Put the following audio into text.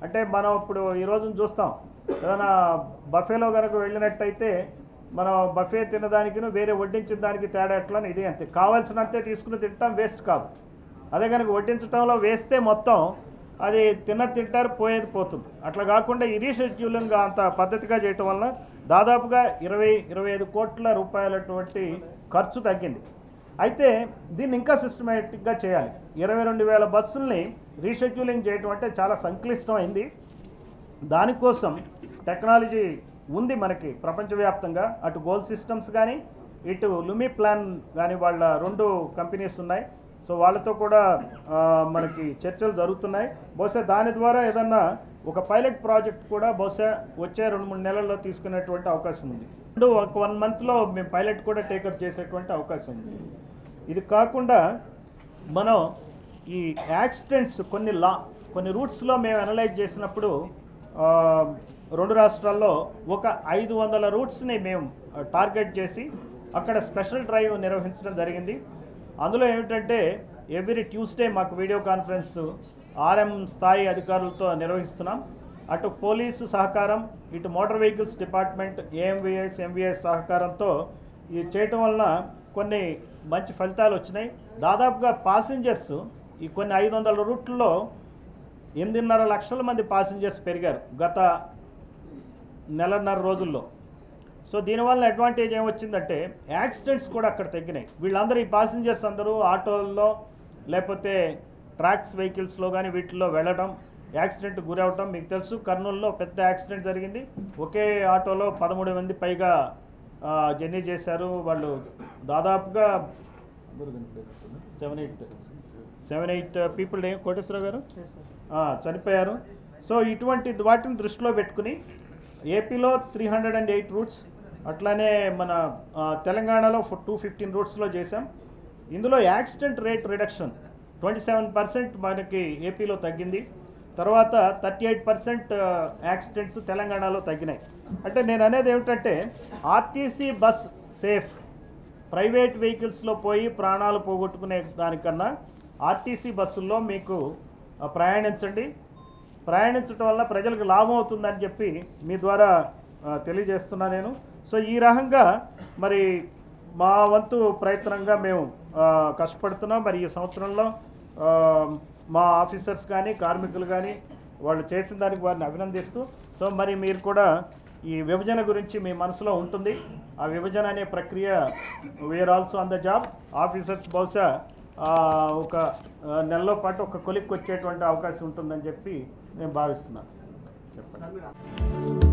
అంటే మనం ఇప్పుడు ఈ రోజున చూస్తాం ఏదైనా బఫేలో కనుక వెళ్ళినట్టయితే మనం బఫే తినదానికి వేరే వడ్డించిన దానికి తేడా ఎట్లా అని ఇది అంతే కావాల్సినంతే తీసుకుని తింటాం వేస్ట్ కాదు అదే కనుక వడ్డించడంలో వేస్తే మొత్తం అది తిన్న తింటారు పోయేది పోతుంది అట్లా కాకుండా ఈ రీషెడ్యూలింగ్ అంత పద్ధతిగా చేయటం వల్ల దాదాపుగా ఇరవై ఇరవై ఐదు కోట్ల రూపాయలటువంటి ఖర్చు తగ్గింది అయితే దీన్ని ఇంకా సిస్టమేటిక్గా చేయాలి ఇరవై రెండు వేల బస్సుల్ని రీషెడ్యూలింగ్ చేయటం అంటే చాలా సంక్లిష్టమైంది దానికోసం టెక్నాలజీ ఉంది మనకి ప్రపంచవ్యాప్తంగా అటు గోల్ సిస్టమ్స్ కానీ ఇటు లుమి ప్లాన్ కానీ వాళ్ళ రెండు కంపెనీస్ ఉన్నాయి సో వాళ్ళతో కూడా ఆ, మనకి చర్చలు జరుగుతున్నాయి బహుశా దాని ద్వారా ఏదన్నా ఒక పైలట్ ప్రాజెక్ట్ కూడా బహుశా వచ్చే రెండు మూడు నెలల్లో తీసుకునేటువంటి అవకాశం ఉంది రెండు ఒక వన్ మంత్లో మేము పైలట్ కూడా టేకప్ చేసేటువంటి అవకాశం ఉంది ఇది కాకుండా మనం ఈ యాక్సిడెంట్స్ కొన్ని లా కొన్ని రూట్స్లో మేము అనలైజ్ చేసినప్పుడు ఆ, రెండు రాష్ట్రాల్లో ఒక ఐదు వందల రూట్స్ని మేము ఆ, టార్గెట్ చేసి అక్కడ స్పెషల్ డ్రైవ్ నిర్వహించడం జరిగింది అందులో ఏమిటంటే ఎవ్రీ ట్యూస్డే మాకు వీడియో కాన్ఫరెన్స్ ఆర్ఎం స్థాయి అధికారులతో నిర్వహిస్తున్నాం అటు పోలీసు సహకారం ఇటు motor vehicles department AMVs MVs సహకారంతో ఇది చేయటం వలన కొన్ని మంచి ఫలితాలు వచ్చినాయి దాదాపుగా పాసింజర్స్ ఈ కొన్ని ఐదు వందల రూట్లలో ఎనిమిదిన్నర లక్షల మంది పాసింజర్స్ పెరిగారు గత నెలన్నర రోజుల్లో సో దీనివల్ల అడ్వాంటేజ్ ఏమొచ్చిందంటే యాక్సిడెంట్స్ కూడా అక్కడ తగ్గినాయి వీళ్ళందరూ ఈ పాసింజర్స్ అందరూ ఆటోల్లో లేకపోతే ట్రాక్స్ వెహికల్స్లో కానీ వీటిల్లో వెళ్ళడం యాక్సిడెంట్ గురవటం మీకు తెలుసు కర్నూలులో పెద్ద యాక్సిడెంట్ జరిగింది ఒకే ఆటోలో పదమూడు మంది పైగా ఆ, జర్నీ చేశారు వాళ్ళు దాదాపుగా seven eight seven eight people ఏం కోటేశ్వరరావు గారు ఆ, చనిపోయారు సో ఇటువంటి వాటిని దృష్టిలో పెట్టుకుని ఏపీలో three hundred and eight routes అట్లానే మన ఆ, తెలంగాణలో టూ ఫిఫ్టీన్ రూట్స్లో చేశాం ఇందులో accident rate reduction twenty seven percent మనకి ఏపీలో తగ్గింది తర్వాత థర్టీ ఎయిట్ పర్సెంట్ యాక్సిడెంట్స్ తెలంగాణలో తగ్గినాయి అంటే నేను అనేది ఏమిటంటే ఆర్టీసీ బస్ సేఫ్ ప్రైవేట్ వెహికల్స్లో పోయి ప్రాణాలు పోగొట్టుకునే దానికన్నా ఆర్టీసీ బస్సుల్లో మీకు ఆ, ప్రయాణించండి ప్రయాణించడం వల్ల ప్రజలకు లాభం అవుతుందని చెప్పి మీ ద్వారా ఆ, తెలియజేస్తున్నా నేను సో ఈ రకంగా మరి మా వంతు ప్రయత్నంగా మేము ఆ, కష్టపడుతున్నాం మరి ఈ సంవత్సరంలో ఆ, మా ఆఫీసర్స్ కానీ కార్మికులు కానీ వాళ్ళు చేసిన దానికి వారిని అభినందిస్తూ సో మరి మీరు కూడా ఈ విభజన గురించి మీ మనసులో ఉంటుంది ఆ విభజన అనే ప్రక్రియ we are also on the job officers బహుశా ఆ, ఒక ఆ, నెలలో పాటు ఒక కొలిక్కి వచ్చేటువంటి అవకాశం ఉంటుందని చెప్పి నేను భావిస్తున్నాను చెప్పండి